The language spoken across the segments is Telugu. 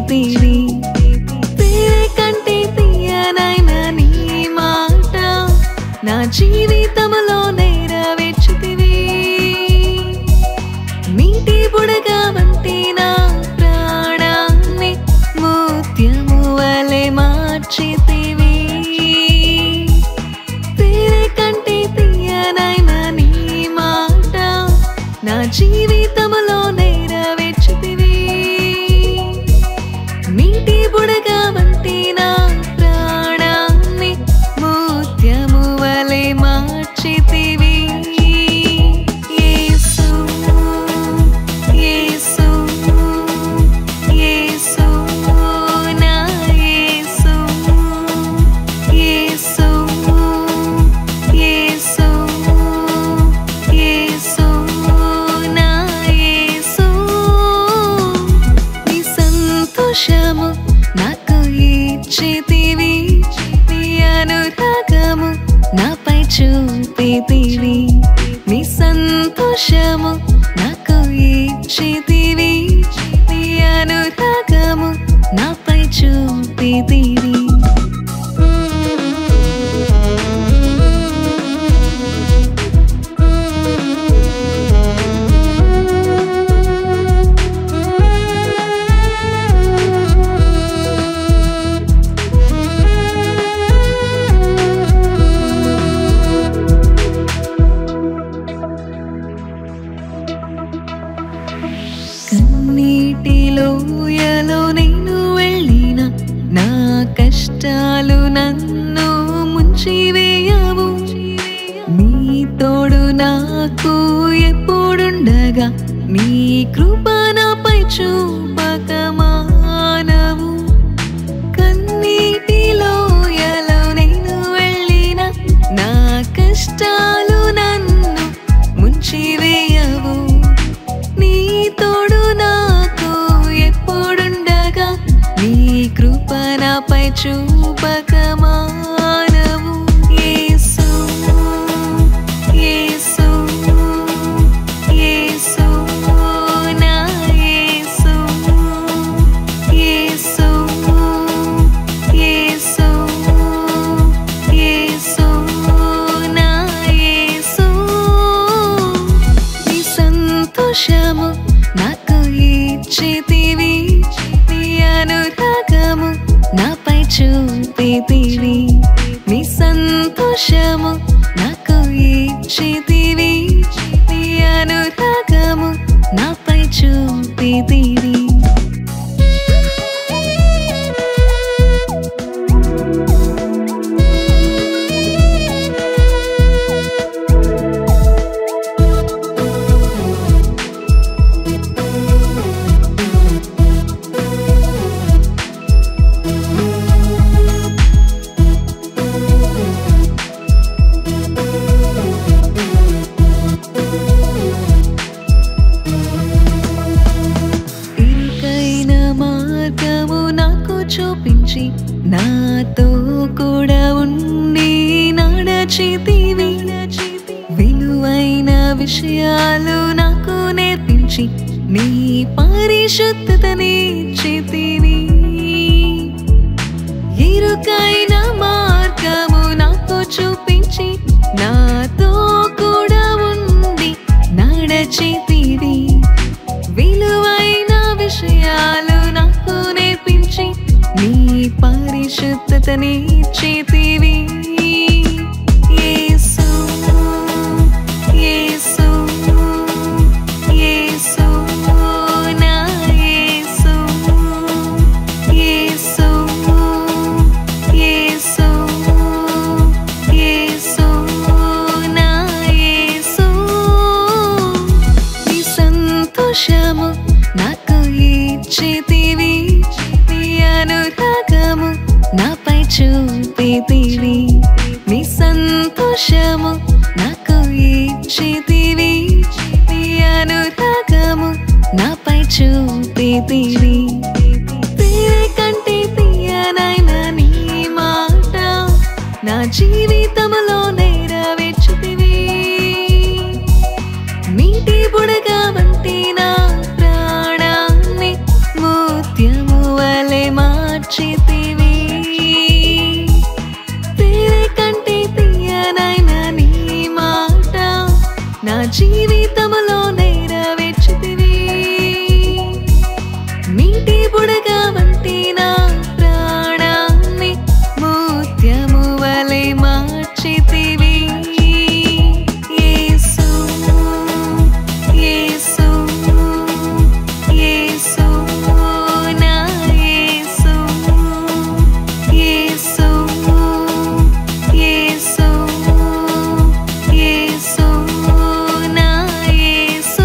మార్చితివి తేనె కంటే తీయనైన నీ మాట నా జీవితంలో నెరవేర్చితివి నీటి బుడగ వంటి నా ప్రాణాన్ని ముత్యము వలె మార్చితివి తేనె కంటే తీయనైన నీ మాట నా జీవితంలో నెరవేర్చితివి నీటి బుడగ వంటి నా ప్రాణాన్ని ముత్యము వలె మార్చితివి యేసు యేసు యేసు నా యేసు యేసు యేసు యేసు నా యేసు నీ సంతోషము నాకు ఇచ్చితివి నీ అనురాగము నాపై చూపితివి నీ సంతోషము నాకు ఇచ్చితివి నీ అనురాగము నాపై చూపితివి కన్నీటిలోయలో నేను వెళ్ళిన నా కష్టాలు నన్ను ముంచివేయవు నీ తోడు నాకు ఎప్పుడుండగా నీ కృప నాపై చూపకమానవు కన్నీటిలోయలో నేను వెళ్ళిన నా కష్టాలు నన్ను ముంచివేయవు నీ తోడు నాకు ఎప్పుడుండగా నీ కృప నాపై చూపకమానవు యేసు యేసు యేసు నా యేసు యేసు యేసు యేసు నా యేసు నీ సంతోషము నాకు ఇచ్చితివి నీ అనురాగము నాపై చూపితివి నీ సంతోషము నాకు ఇచ్చితివి నీ అనురాగము నాపై చూపితివి ఇరుకైన మార్గము నాకు చూపించి నాతో కూడా ఉండి నడచితివి విలువైన విషయాలు నాకు నేర్పించి నీ పరిశుద్ధతని చితివి ఇరుకైన మార్గము నాకు చూపించి నాతో కూడా ఉండి నడచితివి విలువైన విషయాలు నాకు నేర్పించి నీ పరిశుద్ధతని చేతివి యేసు యేసు యేసు నా యేసు యేసు యేసు యేసు నా యేసు నీ సంతోషము నాకు ఇచ్చితివి నీ అనురాగము నాపై చూపితివి నీ సంతోషము నాకు ఇచ్చితివి నీ అనురాగము నాపై చూపితివి తేనె కంటే తీయనైన నీ మాట నా జీవితంలో నెరవేర్చితివి నీటి బుడగ వంటి నా ప్రాణాన్ని ముత్యము వలె జీవితములో నెరవేర్చితివి నీటి బుడగ వంటి నా ప్రాణాన్ని ముత్యము వలె మార్చితివి యేసు యేసు యేసు నా యేసు యేసు యేసు యేసు నా యేసు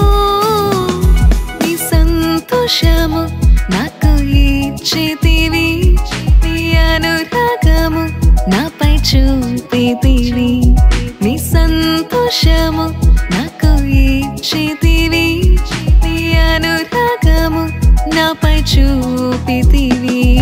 నీ సంతోషము నాకు ఇచ్చితివి నీ అనురాగము నాపై చూపితివి నీ సంతోషము నాకు ఇచ్చితివి నీ అనురాగము నాపై చూపితివి